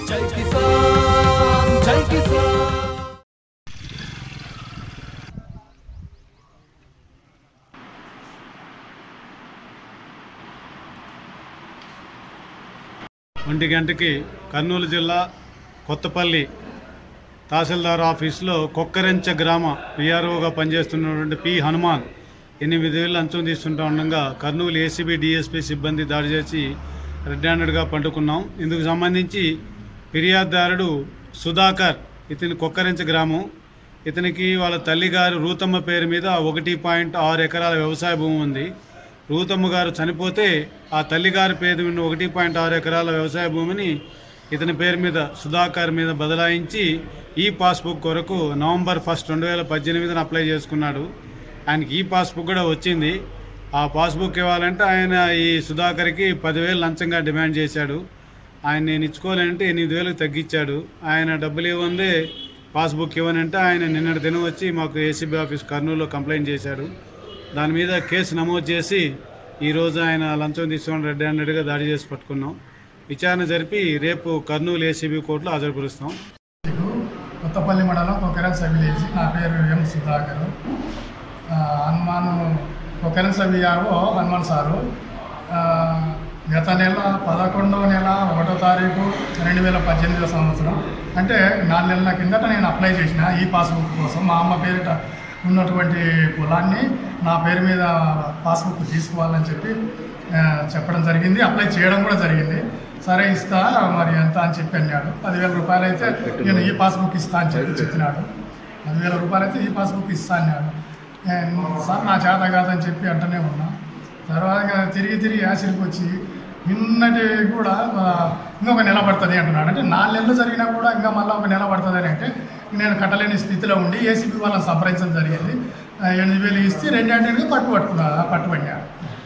జై కిసాన్ జై కిసాన్ ఒంటి గంటకి కర్నూలు జిల్లా కొత్తపల్లి తహసీల్దార్ ఆఫీస్లో కొక్కరెంచ గ్రామ పిఆర్ఓగా పనిచేస్తున్నటువంటి పి హనుమాన్ ఎనిమిదేళ్ళు లంచం తీసుకుంటా ఉండగా కర్నూలు ఏసీబీ డిఎస్పీ సిబ్బంది దాడి చేసి రెడ్ హ్యాండెడ్గా పట్టుకున్నాం ఇందుకు సంబంధించి ఫిర్యాదుదారుడు సుధాకర్ ఇతని కొక్కరెంచ గ్రామం ఇతనికి వాళ్ళ తల్లిగారు రూతమ్మ పేరు మీద ఒకటి పాయింట్ ఆరు ఎకరాల వ్యవసాయ భూమి ఉంది రూతమ్మ గారు చనిపోతే ఆ తల్లిగారి పేరు మీద ఒకటి పాయింట్ ఆరు ఎకరాల వ్యవసాయ భూమిని ఇతని పేరు మీద సుధాకర్ మీద బదలాయించి ఈ పాస్బుక్ కొరకు నవంబర్ ఫస్ట్ రెండు వేల పద్దెనిమిదిన అప్లై చేసుకున్నాడు ఆయనకి ఈ పాస్బుక్ కూడా వచ్చింది ఆ పాస్బుక్ ఇవ్వాలంటే ఆయన ఈ సుధాకర్కి పదివేలు లంచంగా డిమాండ్ చేశాడు ఆయన నేను ఇచ్చుకోవాలంటే ఎనిమిది వేలకు తగ్గించాడు ఆయన డబ్బులు ఇవ్వందే పాస్బుక్ ఇవ్వనంటే ఆయన నిన్నటి దినం వచ్చి మాకు ఏసీబీ ఆఫీస్ కర్నూలులో కంప్లైంట్ చేశాడు దాని మీద కేసు నమోదు చేసి ఈరోజు ఆయన లంచం తీసుకొని రెడ్ హ్యాండెడ్గా దాడి చేసి పట్టుకున్నాం విచారణ జరిపి రేపు కర్నూలు ఏసీబీ కోర్టులో హాజరుపరుస్తాం కొత్తపల్లి మండలం కొకరెన్స విలేజ్ నా పేరు ఎం సుధాకర్ ఆ, హనుమాన్ కొకరెన్స విఆర్ఓ హనుమాన్ సారు ఆ, గత నెల పదకొండవ నెల ఒకటో తారీఖు రెండు వేల పద్దెనిమిదో సంవత్సరం అంటే నాలుగు నెలల కిందట నేను అప్లై చేసిన ఈ పాస్బుక్ కోసం మా అమ్మ పేరిట ఉన్నటువంటి పొలాన్ని నా పేరు మీద పాస్బుక్ తీసుకోవాలని చెప్పి ఆ, చెప్పడం జరిగింది అప్లై చేయడం కూడా జరిగింది సరే ఇస్తా మరి ఎంత అని చెప్పి అన్నాడు పదివేల రూపాయలు అయితే నేను ఈ పాస్బుక్ ఇస్తా అని చెప్పి చెప్పినాడు పదివేల రూపాయలు అయితే ఈ పాస్బుక్ ఇస్తా అన్నాడు నేను, సార్ నా చేత కాదని చెప్పి అంటూనే ఉన్నా తర్వాత ఇక తిరిగి తిరిగి యాసిడ్కి వచ్చి నిన్నటి కూడా ఆ, ఇంకొక నెల పడుతుంది అంటున్నాడు అంటే నాలుగు నెలలు జరిగినా కూడా ఇంకా మళ్ళీ ఒక నెల పడుతుంది అని అంటే నేను కట్టలేని స్థితిలో ఉండి ఏసీబీ వాళ్ళని సంప్రదించడం జరిగింది ఆ, ఎనిమిది వేలు ఇస్తే రెండు అంటే పట్టు పట్టుకున్నా పట్టుబడినాడు